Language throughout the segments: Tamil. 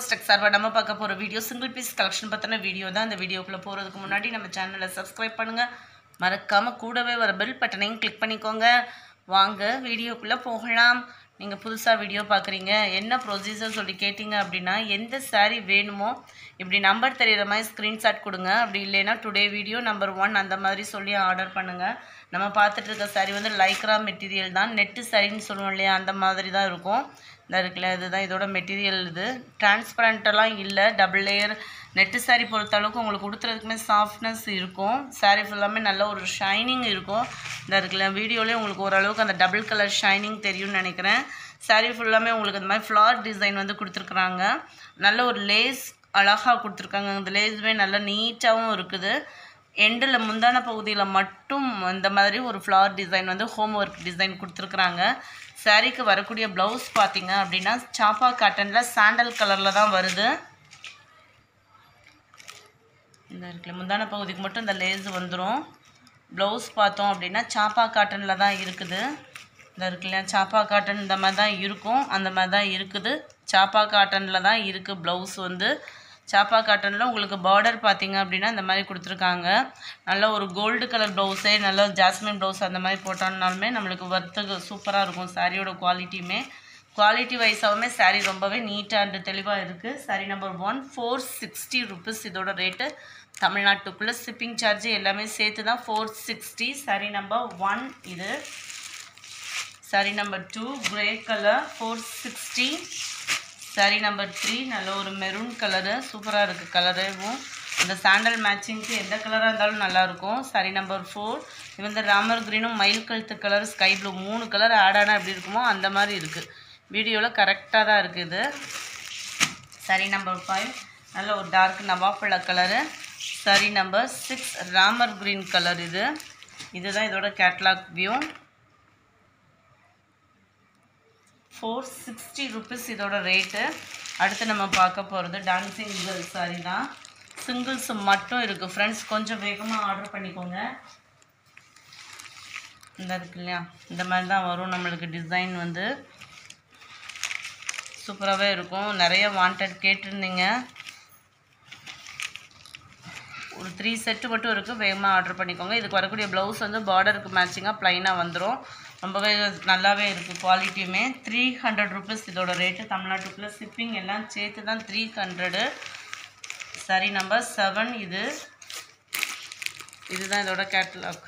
டெக் சார்பாக நம்ம பார்க்க போகிற வீடியோ சிங்கிள் பீஸ் கலெக்ஷன் பற்றின வீடியோ தான் இந்த வீடியோக்குள்ளே போகிறதுக்கு முன்னாடி நம்ம சேனலை சப்ஸ்கிரைப் பண்ணுங்கள் மறக்காமல் கூடவே வர பெல் பட்டனையும் கிளிக் பண்ணிக்கோங்க வாங்க வீடியோக்குள்ளே போகலாம் நீங்கள் புதுசாக வீடியோ பார்க்குறீங்க என்ன ப்ரொசீஜர் சொல்லி கேட்டிங்க அப்படின்னா எந்த saree வேணுமோ இப்படி நம்பர் தெரியிற மாதிரி ஸ்க்ரீன்ஷாட் கொடுங்க அப்படி இல்லைன்னா டுடே வீடியோ நம்பர் ஒன் அந்த மாதிரி சொல்லி ஆர்டர் பண்ணுங்கள் நம்ம பார்த்துட்டு இருக்க saree வந்து லைக்ரா மெட்டீரியல் தான் நெட்டு சாரின்னு சொல்லுவோம் இல்லையா அந்த மாதிரி தான் இருக்கும் இந்த இருக்குல்ல இதுதான் இதோட மெட்டீரியல் இது டிரான்ஸ்பரண்ட்டெல்லாம் இல்லை டபுள் லேயர் நெட்டு saree பொறுத்த அளவுக்கு உங்களுக்கு கொடுத்துறதுக்குமே சாஃப்ட்னஸ் இருக்கும் saree ஃபுல்லாமே நல்ல ஒரு ஷைனிங் இருக்கும் இந்த இருக்குல்ல வீடியோலேயே உங்களுக்கு ஓரளவுக்கு அந்த டபுள் கலர் ஷைனிங் தெரியும்னு நினைக்கிறேன் saree ஃபுல்லாமே உங்களுக்கு இந்த மாதிரி ஃப்ளார் டிசைன் வந்து கொடுத்துருக்குறாங்க நல்ல ஒரு லேஸ் அழகாக கொடுத்துருக்காங்க இந்த லேஸுமே நல்லா நீட்டாகவும் இருக்குது எண்டில் முந்தான பகுதியில் மட்டும் இந்த மாதிரி ஒரு ஃப்ளவர் டிசைன் வந்து ஹோம் ஒர்க் டிசைன் கொடுத்துருக்குறாங்க சாரீக்கு வரக்கூடிய ப்ளவுஸ் பார்த்தீங்க அப்படின்னா சாப்பா காட்டனில் சாண்டல் கலரில் தான் வருது இந்த இருக்குல்ல முந்தான பகுதிக்கு மட்டும் இந்த லேஸ் வந்துடும் ப்ளவுஸ் பார்த்தோம் அப்படின்னா சாப்பா காட்டனில் தான் இருக்குது இந்த இருக்குல்ல சாப்பா காட்டன் இந்த மாதிரி தான் இருக்கும் அந்த மாதிரி தான் இருக்குது சாப்பா காட்டனில் தான் இருக்குது ப்ளவுஸ் வந்து சாப்பா காட்டனில் உங்களுக்கு பார்டர் பார்த்தீங்க அப்படின்னா இந்த மாதிரி கொடுத்துருக்காங்க நல்ல ஒரு கோல்டு கலர் ப்ளவுஸே நல்ல ஜாஸ்மின் ப்ளவுஸ் அந்த மாதிரி போட்டோம்னாலுமே நம்மளுக்கு வர்த்தக சூப்பராக இருக்கும் சாரியோட குவாலிட்டியுமே குவாலிட்டி வைஸாகவுமே saree ரொம்பவே நீட்டாக அண்டு தெளிவாக இருக்குது saree number one four sixty rupees இதோட ரேட்டு தமிழ்நாட்டுக்குள்ளே ஷிப்பிங் சார்ஜ் எல்லாமே சேர்த்து தான் four sixty saree number one இது saree number two grey colour four sixty saree number three நல்ல ஒரு மெரூன் கலரு சூப்பராக இருக்குது கலரும் இந்த சாண்டல் மேட்சிங்க்கு எந்த கலராக இருந்தாலும் நல்லாயிருக்கும் saree நம்பர் ஃபோர் இது வந்து ராமர் க்ரீனும் மயில் கழுத்து கலர் ஸ்கை ப்ளூ மூணு கலர் ஆட் ஆனால் எப்படி இருக்குமோ அந்த மாதிரி இருக்குது வீடியோவில் கரெக்டாக தான் இருக்குது saree நம்பர் ஃபைவ் நல்ல ஒரு டார்க் நவாப்பழ colour saree number six Ramar green colour இது இதுதான் இதோட catalogue view four sixty rupees இதோட ரேட்டு அடுத்து நம்ம பார்க்க போகிறது டான்சிங் கேர்ள் சாரி தான் சிங்கிள்ஸ் மட்டும் இருக்குது ஃப்ரெண்ட்ஸ் கொஞ்சம் வேகமாக ஆர்டர் பண்ணிக்கோங்க இந்த இருக்கு இல்லையா இந்த மாதிரி தான் வரும் நம்மளுக்கு டிசைன் வந்து சூப்பராகவே இருக்கும் நிறைய வாண்டட் கேட்டிருந்தீங்க ஒரு த்ரீ செட்டு மட்டும் இருக்குது வேகமாக ஆர்டர் பண்ணிக்கோங்க இதுக்கு வரக்கூடிய ப்ளவுஸ் வந்து பார்டருக்கு மேட்சிங்காக ப்ளைனாக வந்துடும் ரொம்பவே நல்லாவே இருக்குது குவாலிட்டியுமே த்ரீ ஹண்ட்ரட் ருபீஸ் இதோட ரேட்டு தமிழ்நாட்டுக்குள்ளே ஷிப்பிங் எல்லாம் சேர்த்து தான் த்ரீ ஹண்ட்ரடு சரி நம்பர் செவன் இது இதுதான் இதோட கேட்லாக்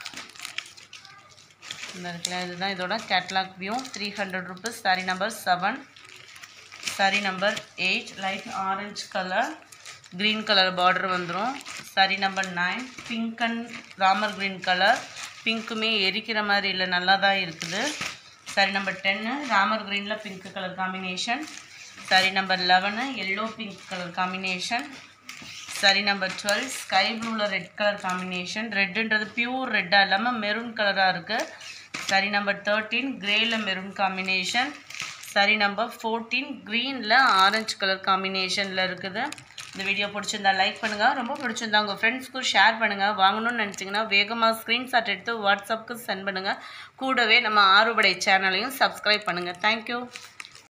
இந்த இருக்குல்ல இதுதான் இதோட catalogue view three hundred rupees saree number seven saree number eight light orange colour green colour border வந்துடும் saree number nine pink and Ramar green colour பிங்க்குமே எரிக்கிற மாதிரி இல்லை நல்லா தான் இருக்குது சாரி நம்பர் டென்னு ராமர் க்ரீனில் pink colour combination saree number eleven yellow pink colour combination saree number twelve sky ப்ளூவில் ரெட் கலர் காம்பினேஷன் ரெட்டுன்றது பியூர் ரெட்டாக இல்லாமல் மெரூன் கலராக இருக்குது சாரி நம்பர் தேர்ட்டீன் கிரேயில் maroon combination saree number fourteen க்ரீனில் ஆரஞ்சு கலர் காம்பினேஷனில் இருக்குது இந்த வீடியோ பிடிச்சிருந்தா லைக் பண்ணுங்கள் ரொம்ப பிடிச்சிருந்தா உங்கள் ஃப்ரெண்ட்ஸ்க்கும் ஷேர் பண்ணுங்கள் வாங்கணும்னு நினச்சிங்கன்னா வேகமாக ஸ்க்ரீன்ஷாட் எடுத்து வாட்ஸ்அப்புக்கு சென்ட் பண்ணுங்கள் கூடவே நம்ம ஆறுபடை சேனலையும் சப்ஸ்கிரைப் பண்ணுங்கள் தேங்க்யூ